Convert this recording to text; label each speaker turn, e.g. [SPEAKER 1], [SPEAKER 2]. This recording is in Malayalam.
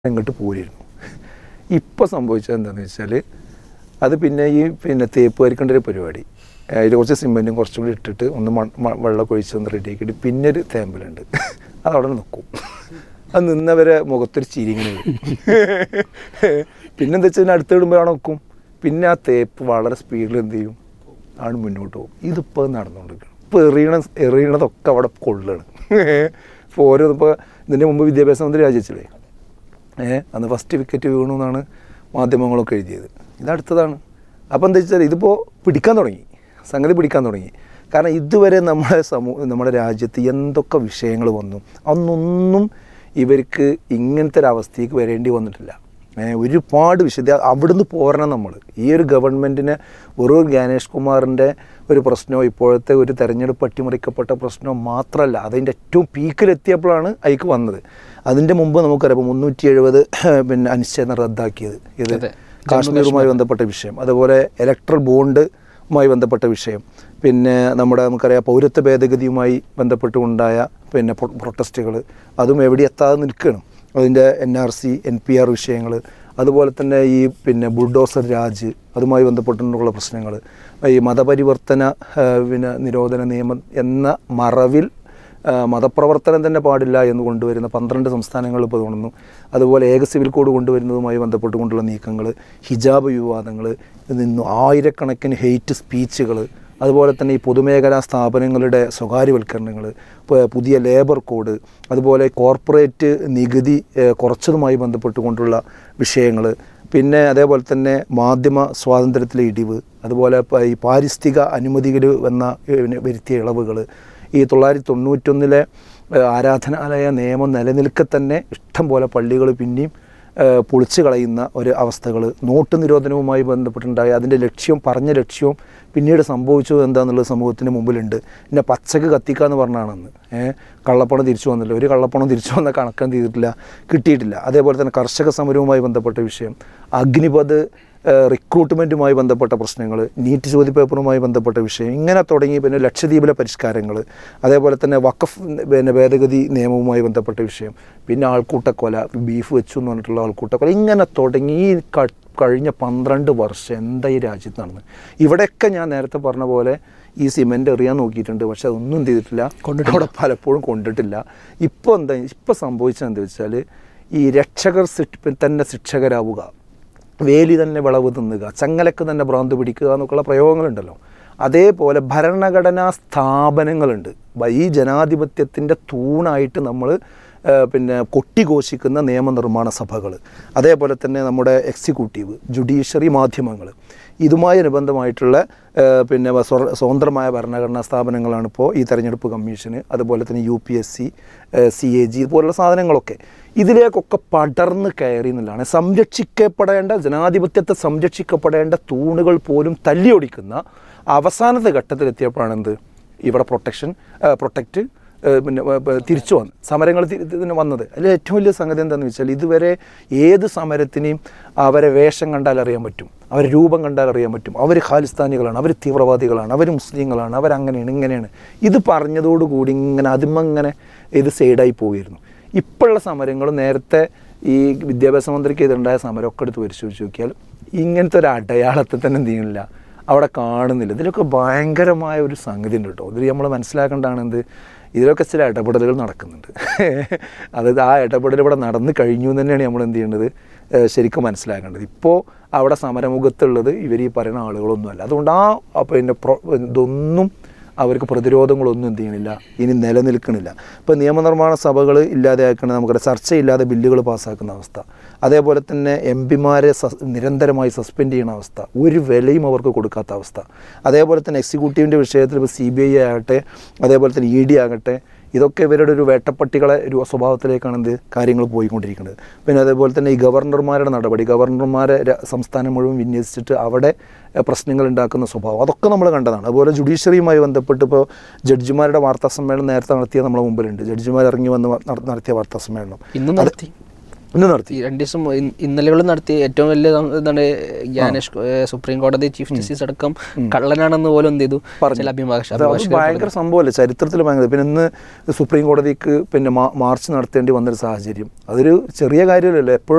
[SPEAKER 1] ഇങ്ങോട്ട് പോരിയിരുന്നു ഇപ്പോൾ സംഭവിച്ചത് എന്താണെന്ന് വെച്ചാൽ അത് പിന്നെ ഈ പിന്നെ തേപ്പ് വരക്കേണ്ട ഒരു പരിപാടി അതിൽ കുറച്ച് സിമെൻറ്റും കുറച്ചും കൂടി ഇട്ടിട്ട് ഒന്ന് മൺ മ- വെള്ളമൊക്കെ ഒഴിച്ച് ഒന്ന് റെഡിയാക്കിയിട്ട് പിന്നെ ഒരു തേമ്പലുണ്ട് അത് അവിടെ നിൽക്കും അത് നിന്നവരെ മുഖത്തൊരു ചിരി ഇങ്ങനെ വരും പിന്നെന്താ വെച്ചാൽ അടുത്ത് ഇടുമ്പോഴാണ് നിൽക്കും പിന്നെ ആ തേപ്പ് വളരെ സ്പീഡിൽ എന്ത് ചെയ്യും ആണ് മുന്നോട്ട് പോകും ഇതിപ്പോൾ നടന്നുകൊണ്ടിരിക്കണം ഇപ്പോൾ എറിയണ എറിയണതൊക്കെ അവിടെ കൊള്ളാണ് ഇപ്പോൾ ഓരോ ഇപ്പോൾ ഇതിൻ്റെ മുമ്പ് വിദ്യാഭ്യാസ മന്ത്രി രാജിച്ചില്ലേ ഏ അന്ന് ഫസ്റ്റ് വിക്കറ്റ് വീണു എന്നാണ് മാധ്യമങ്ങളൊക്കെ എഴുതിയത് ഇതടുത്തതാണ് അപ്പോൾ എന്താ വെച്ചാൽ ഇതിപ്പോൾ പിടിക്കാൻ തുടങ്ങി സംഗതി പിടിക്കാൻ തുടങ്ങി കാരണം ഇതുവരെ നമ്മുടെ സമൂഹ നമ്മുടെ രാജ്യത്ത് എന്തൊക്കെ വിഷയങ്ങൾ വന്നു അന്നൊന്നും ഇവർക്ക് ഇങ്ങനത്തെ ഒരു അവസ്ഥയ്ക്ക് വരേണ്ടി വന്നിട്ടില്ല ഏ, ഒരുപാട് വിശദ അവിടുന്ന് പോരണം നമ്മൾ ഈ ഒരു ഗവൺമെൻറ്റിന് ഒരു ജ്ഞാനേഷ് കുമാറിൻ്റെ ഒരു പ്രശ്നമോ ഇപ്പോഴത്തെ ഒരു തെരഞ്ഞെടുപ്പ് അട്ടിമറിക്കപ്പെട്ട പ്രശ്നമോ മാത്രമല്ല അതിൻ്റെ ഏറ്റവും പീക്കിലെത്തിയപ്പോഴാണ് അതിക്ക് വന്നത് അതിൻ്റെ മുമ്പ് നമുക്കറിയാം ഇപ്പോൾ മുന്നൂറ്റി എഴുപത് പിന്നെ അനുച്ഛേദം റദ്ദാക്കിയത് ഇത്
[SPEAKER 2] അതെ.
[SPEAKER 1] കാശ്മീരുമായി ബന്ധപ്പെട്ട വിഷയം അതുപോലെ ഇലക്ട്രൽ ബോണ്ടുമായി ബന്ധപ്പെട്ട വിഷയം പിന്നെ നമ്മുടെ നമുക്കറിയാം പൗരത്വ ഭേദഗതിയുമായി ബന്ധപ്പെട്ടുണ്ടായ പിന്നെ പ്രൊ- പ്രൊട്ടസ്റ്റുകൾ അതും എവിടെ എത്താതെ നിൽക്കണം അതിൻ്റെ N R C N P R വിഷയങ്ങൾ അതുപോലെ തന്നെ ഈ പിന്നെ ബുൾഡോസർ രാജ് അതുമായി ബന്ധപ്പെട്ടുള്ള പ്രശ്നങ്ങൾ ഈ മതപരിവർത്തന ആ, പിന്നെ നിരോധന നിയമം എന്ന മറവിൽ ആ, മതപ്രവർത്തനം തന്നെ പാടില്ല എന്ന് കൊണ്ടുവരുന്ന പന്ത്രണ്ട് സംസ്ഥാനങ്ങൾ ഇപ്പോൾ തോന്നുന്നു അതുപോലെ ഏക സിവിൽ കോഡ് കൊണ്ടുവരുന്നതുമായി ബന്ധപ്പെട്ടുകൊണ്ടുള്ള നീക്കങ്ങൾ ഹിജാബ് വിവാദങ്ങൾ നിന്നു ആയിരക്കണക്കിന് ഹെയ്റ്റ് സ്പീച്ചുകൾ അതുപോലെ തന്നെ ഈ പൊതുമേഖലാ സ്ഥാപനങ്ങളുടെ സ്വകാര്യവൽക്കരണങ്ങൾ പ- പുതിയ ലേബർ കോഡ് അതുപോലെ കോർപ്പറേറ്റ് നികുതി ഏഹ്, കുറച്ചതുമായി ബന്ധപ്പെട്ടുകൊണ്ടുള്ള വിഷയങ്ങൾ പിന്നെ അതേപോലെ തന്നെ മാധ്യമ സ്വാതന്ത്ര്യത്തിലെ ഇടിവ് അതുപോലെ പ- ഈ പാരിസ്ഥിതിക അനുമതികൾ വന്ന ഏഹ്, വരുത്തിയ ഇളവുകൾ ഈ തൊള്ളായിരത്തി തൊണ്ണൂറ്റൊന്നിലെ ഏഹ്, ആരാധനാലയ നിയമം നിലനിൽക്കെ തന്നെ ഇഷ്ടം പോലെ പള്ളികൾ പിന്നെയും ഏഹ്, പൊളിച്ചു കളയുന്ന ഒരു അവസ്ഥകൾ നോട്ട് നിരോധനവുമായി ബന്ധപ്പെട്ടുണ്ടായ അതിൻ്റെ ലക്ഷ്യം പറഞ്ഞ ലക്ഷ്യവും പിന്നീട് സംഭവിച്ചത് എന്താണെന്നുള്ളത് സമൂഹത്തിന് മുമ്പിലുണ്ട് പിന്നെ പച്ചക്ക് കത്തിക്കുക എന്ന് പറഞ്ഞാണെന്ന് ഏഹ് കള്ളപ്പണം തിരിച്ചു വന്നില്ല ഒരു കള്ളപ്പണം തിരിച്ചു വന്ന കണക്കം ചെയ്തിട്ടില്ല കിട്ടിയിട്ടില്ല അതേപോലെ തന്നെ കർഷക സമരവുമായി ബന്ധപ്പെട്ട വിഷയം അഗ്നിപത് ഏഹ് റിക്രൂട്ട്മെൻറ്റുമായി ബന്ധപ്പെട്ട പ്രശ്നങ്ങൾ നീറ്റ് ചോദ്യപേപ്പറുമായി ബന്ധപ്പെട്ട വിഷയം ഇങ്ങനെ തുടങ്ങി പിന്നെ ലക്ഷദ്വീപിലെ പരിഷ്കാരങ്ങൾ അതേപോലെ തന്നെ വഖഫ് പിന്നെ ഭേദഗതി നിയമവുമായി ബന്ധപ്പെട്ട വിഷയം പിന്നെ ആൾക്കൂട്ടക്കൊല ബീഫ് വെച്ചു എന്ന് പറഞ്ഞിട്ടുള്ള ആൾക്കൂട്ടക്കൊല ഇങ്ങനെ തുടങ്ങി ഈ ക- കഴിഞ്ഞ പന്ത്രണ്ട് വർഷം എന്താ ഈ രാജ്യത്ത് നടന്നത് ഇവിടെയൊക്കെ ഞാൻ നേരത്തെ പറഞ്ഞ പോലെ ഈ സിമെൻ്റ് എറിയാൻ നോക്കിയിട്ടുണ്ട് പക്ഷെ അതൊന്നും എന്ത് ചെയ്തിട്ടില്ല അവിടെ പലപ്പോഴും കൊണ്ടിട്ടില്ല ഇപ്പോൾ എന്താ ഇപ്പോൾ സംഭവിച്ചത് എന്താ വെച്ചാൽ ഈ രക്ഷകർ ശിക്ഷ- തന്നെ ശിക്ഷകരാവുക വേലി തന്നെ വിളവ് തിന്നുക ചങ്ങലക്ക് തന്നെ ഭ്രാന്ത് പിടിക്കുക എന്നൊക്കെയുള്ള പ്രയോഗങ്ങളുണ്ടല്ലോ അതേപോലെ ഭരണഘടനാ സ്ഥാപനങ്ങളുണ്ട് ബ- ഈ ജനാധിപത്യത്തിൻ്റെ തൂണായിട്ട് നമ്മൾ പിന്നെ കൊട്ടിഘോഷിക്കുന്ന നിയമനിർമ്മാണ സഭകൾ അതേപോലെ തന്നെ നമ്മുടെ എക്സിക്യൂട്ടീവ് ജുഡീഷ്യറി മാധ്യമങ്ങൾ ഇതുമായി അനുബന്ധമായിട്ടുള്ള ആ, പിന്നെ സ്വ- സ്വതന്ത്രമായ ഭരണഘടനാ സ്ഥാപനങ്ങളാണ് ഇപ്പോൾ ഈ തെരഞ്ഞെടുപ്പ് കമ്മീഷന് അതുപോലെ തന്നെ U P S C C A G ഇതുപോലുള്ള സാധനങ്ങളൊക്കെ ഇതിലേക്കൊക്കെ പടർന്ന് കയറി എന്നുള്ളതാണ് സംരക്ഷിക്കപ്പെടേണ്ട ജനാധിപത്യത്തെ സംരക്ഷിക്കപ്പെടേണ്ട തൂണുകൾ പോലും തല്ലിയൊടിക്കുന്ന അവസാനത്തെ ഘട്ടത്തിലെത്തിയപ്പോഴാണ് എന്ത് ഇവിടെ പ്രൊട്ടക്ഷൻ പ്രൊട്ടക്റ്റ് ഏഹ് പിന്നെ ഏഹ് പ- തിരിച്ചു വന്ന് സമരങ്ങൾ തി- ഇതിന് വന്നത് അതിൽ ഏറ്റവും വലിയ സംഗതി എന്താണെന്ന് വെച്ചാൽ ഇതുവരെ ഏത് സമരത്തിനെയും അവരെ വേഷം കണ്ടാൽ അറിയാൻ പറ്റും അവരെ രൂപം കണ്ടാൽ അറിയാൻ പറ്റും അവർ ഖാലിസ്ഥാനികളാണ് അവർ തീവ്രവാദികളാണ് അവർ മുസ്ലിങ്ങളാണ് അവരങ്ങനെയാണ് ഇങ്ങനെയാണ് ഇത് പറഞ്ഞതോടുകൂടി ഇങ്ങനെ അതിമങ്ങനെ ഇത് സൈഡായി പോയിരുന്നു ഇപ്പോഴുള്ള സമരങ്ങൾ നേരത്തെ ഈ വിദ്യാഭ്യാസ മന്ത്രിക്ക് എതിരുണ്ടായ സമരമൊക്കെ എടുത്ത് പരിശോധിച്ച് നോക്കിയാൽ ഇങ്ങനത്തെ ഒരു അടയാളത്തെ തന്നെ എന്ത് ചെയ്യുന്നില്ല അവിടെ കാണുന്നില്ല ഇതിലൊക്കെ ഭയങ്കരമായ ഒരു സംഗതി ഉണ്ട് കേട്ടോ ഇതിൽ നമ്മൾ മനസ്സിലാക്കേണ്ടതാണ് എന്ത് ഇതിലൊക്കെ ചില ഇടപെടലുകൾ നടക്കുന്നുണ്ട് അതായത് ആ ഇടപെടൽ ഇവിടെ നടന്നു കഴിഞ്ഞു എന്ന് തന്നെയാണ് നമ്മൾ എന്ത് ചെയ്യേണ്ടത് ഏഹ് ശരിക്കും മനസ്സിലാക്കേണ്ടത് ഇപ്പോൾ അവിടെ സമരമുഖത്തുള്ളത് ഇവർ ഈ പറയുന്ന ആളുകളൊന്നുമല്ല അതുകൊണ്ട് ആ ആ പിന്നെ പ്രൊ ഇതൊന്നും അവർക്ക് പ്രതിരോധങ്ങളൊന്നും എന്ത് ചെയ്യണില്ല ഇനി നിലനിൽക്കണില്ല ഇപ്പോൾ നിയമനിർമ്മാണ സഭകൾ ഇല്ലാതെയാക്കുന്ന നമുക്കറിയാം ചർച്ചയില്ലാതെ ബില്ലുകൾ പാസ്സാക്കുന്ന അവസ്ഥ അതേപോലെ തന്നെ എം പിമാരെ നിരന്തരമായി സസ്പെൻഡ് ചെയ്യുന്ന അവസ്ഥ ഒരു വിലയും അവർക്ക് കൊടുക്കാത്ത അവസ്ഥ അതേപോലെ തന്നെ എക്സിക്യൂട്ടീവിൻ്റെ വിഷയത്തിൽ ഇപ്പോൾ സി ബി ഐ ആകട്ടെ അതേപോലെ തന്നെ ഇ ഡി ആകട്ടെ ഇതൊക്കെ ഇവരുടെ ഒരു വേട്ടപ്പട്ടികളെ ഒരു സ്വഭാവത്തിലേക്കാണ് എന്ത് കാര്യങ്ങൾ പോയിക്കൊണ്ടിരിക്കുന്നത് പിന്നെ അതേപോലെ തന്നെ ഈ ഗവർണർമാരുടെ നടപടി ഗവർണർമാരെ ര- സംസ്ഥാനം മുഴുവൻ വിന്യസിച്ചിട്ട് അവിടെ എഹ്, പ്രശ്നങ്ങൾ ഉണ്ടാക്കുന്ന സ്വഭാവം അതൊക്കെ നമ്മൾ കണ്ടതാണ് അതുപോലെ ജുഡീഷ്യറിയുമായി ബന്ധപ്പെട്ട് ഇപ്പോൾ ജഡ്ജിമാരുടെ വാർത്താ സമ്മേളനം നേരത്തെ നടത്തിയ നമ്മുടെ മുമ്പിലുണ്ട് ജഡ്ജിമാർ ഇറങ്ങി വന്ന് വ- നട- നടത്തിയ വാർത്താ സമ്മേളനം
[SPEAKER 2] ഇന്നും
[SPEAKER 1] അത്
[SPEAKER 2] നടത്തി
[SPEAKER 1] ഇന്ന് നടത്തി
[SPEAKER 2] ഈ രണ്ട് ദിവസം ഇ- ഇന്നലെകളും നടത്തിയ ഏറ്റവും വലിയ സം- എന്താണ് ജ്ഞാനേഷ് ഏഹ് സുപ്രീം കോടതി ചീഫ് ജസ്റ്റിസ് അടക്കം കള്ളനാണെന്ന് പോലും എന്ത് ചെയ്തു ചില അഭിഭാഷ
[SPEAKER 1] അത് അത് ഭയങ്കര സംഭവമല്ലേ ചരിത്രത്തിൽ ഭയങ്കര പിന്നെ ഇന്ന് സുപ്രീം കോടതിക്ക് പിന്നെ മാ- മാർച്ച് നടത്തേണ്ടി വന്നൊരു സാഹചര്യം അതൊരു ചെറിയ കാര്യമല്ലല്ലോ എപ്പോഴും